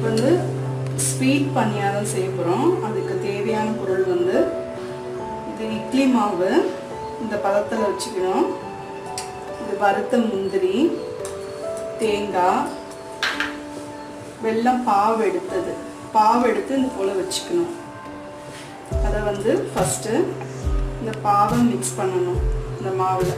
வந்து ஸ்வீட் பணியாரம் செய்ய போகிறோம் அதுக்கு தேவையான பொருள் வந்து இது இட்லி மாவு இந்த பதத்தில் வச்சுக்கணும் இது வறுத்த முந்திரி தேங்காய் வெல்லம் பாவு எடுத்தது பாவு எடுத்து இந்த போல் வச்சுக்கணும் அதை வந்து ஃபஸ்ட்டு இந்த பாவை மிக்ஸ் பண்ணணும் இந்த மாவில்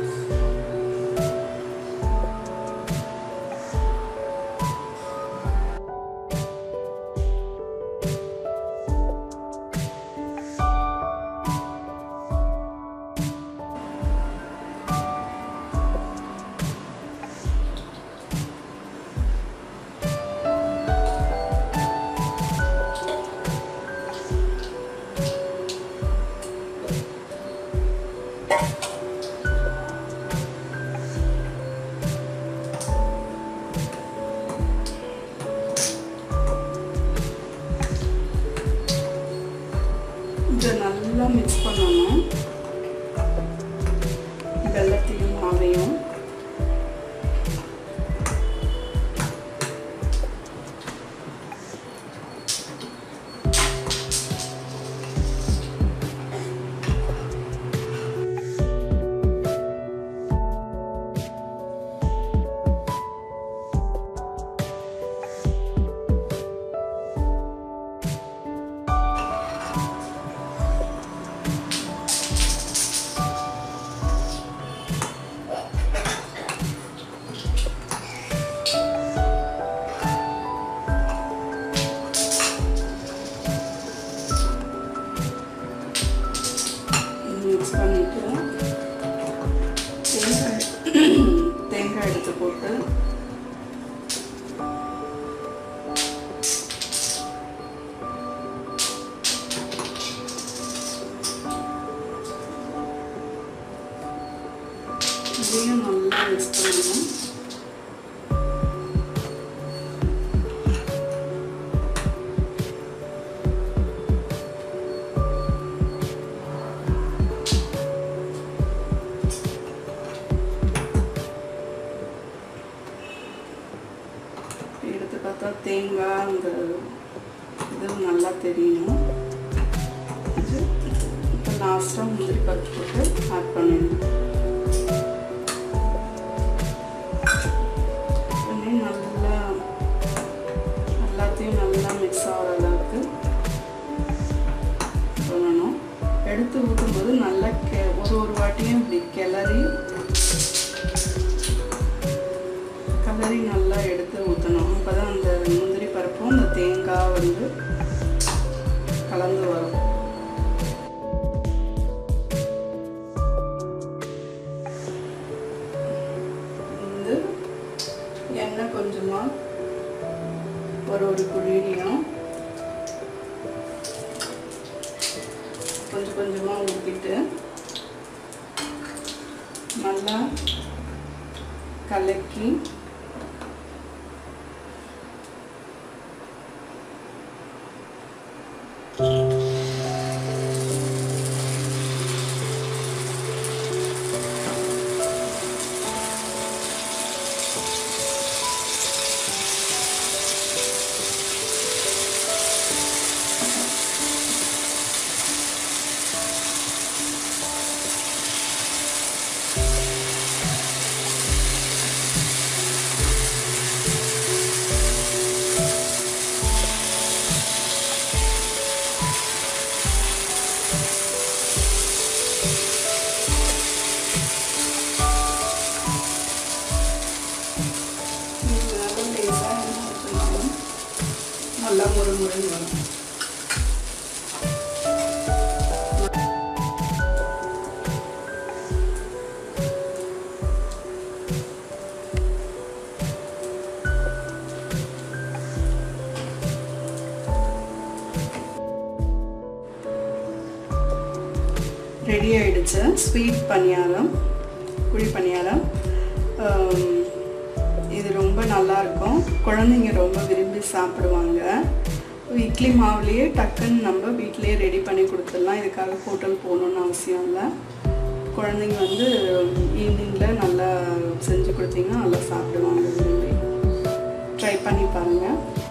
இதை நல்லா மிக்ஸ் பண்ணணும் வெள்ளத்தையும் மாவையும் மிக்ஸ் பண்ணிட்டு தேங்காய் தேங்காய் எடுத்து போட்டு இதையும் நல்லா மிக்ஸ் பண்ணணும் எடுத்து பார்த்தா தேங்காய் அந்த இது நல்லா தெரியணும் இது இப்போ லாஸ்ட்டாக முந்திரி பருப்பு போட்டு ஆட் பண்ணிடணும் பண்ணி நல்லா எல்லாத்தையும் நல்லா மிக்ஸ் ஆகிற அளவுக்கு பண்ணணும் எடுத்து ஊற்றும்போது நல்லா கெ ஒரு ஒரு வாட்டியும் இப்படி கிளறி கலரி நல்லா எடுத்து ஊற்றணும் அப்போ தான் அந்த முந்திரி பருப்பும் அந்த தேங்காய் வந்து கலந்து வரும் வந்து எண்ணெய் கொஞ்சமாக ஒரு ஒரு குழியும் கொஞ்சம் கொஞ்சமாக ஊற்றிட்டு நல்லா கலக்கி இதனால லேசாக எண்ணெய் ஊற்றினாலும் நல்லா முறு முறைன்னு வரும் ரெடி ஆயிடுச்சு ஸ்வீட் பணியாரம் குழி பணியாரம் ஆம், இது ரொம்ப நல்லா இருக்கும் குழந்தைங்க ரொம்ப விரும்பி சாப்பிடுவாங்க இட்லி மாவுலேயே டக்குன்னு நம்ம வீட்டிலேயே ரெடி பண்ணி கொடுத்துடலாம் இதுக்காக ஹோட்டல் போகணுன்னு அவசியம் இல்லை குழந்தைங்க வந்து ஈவினிங்கில் நல்லா செஞ்சு கொடுத்தீங்கன்னா நல்லா சாப்பிடுவாங்க விரும்பி ட்ரை பண்ணி பாருங்கள்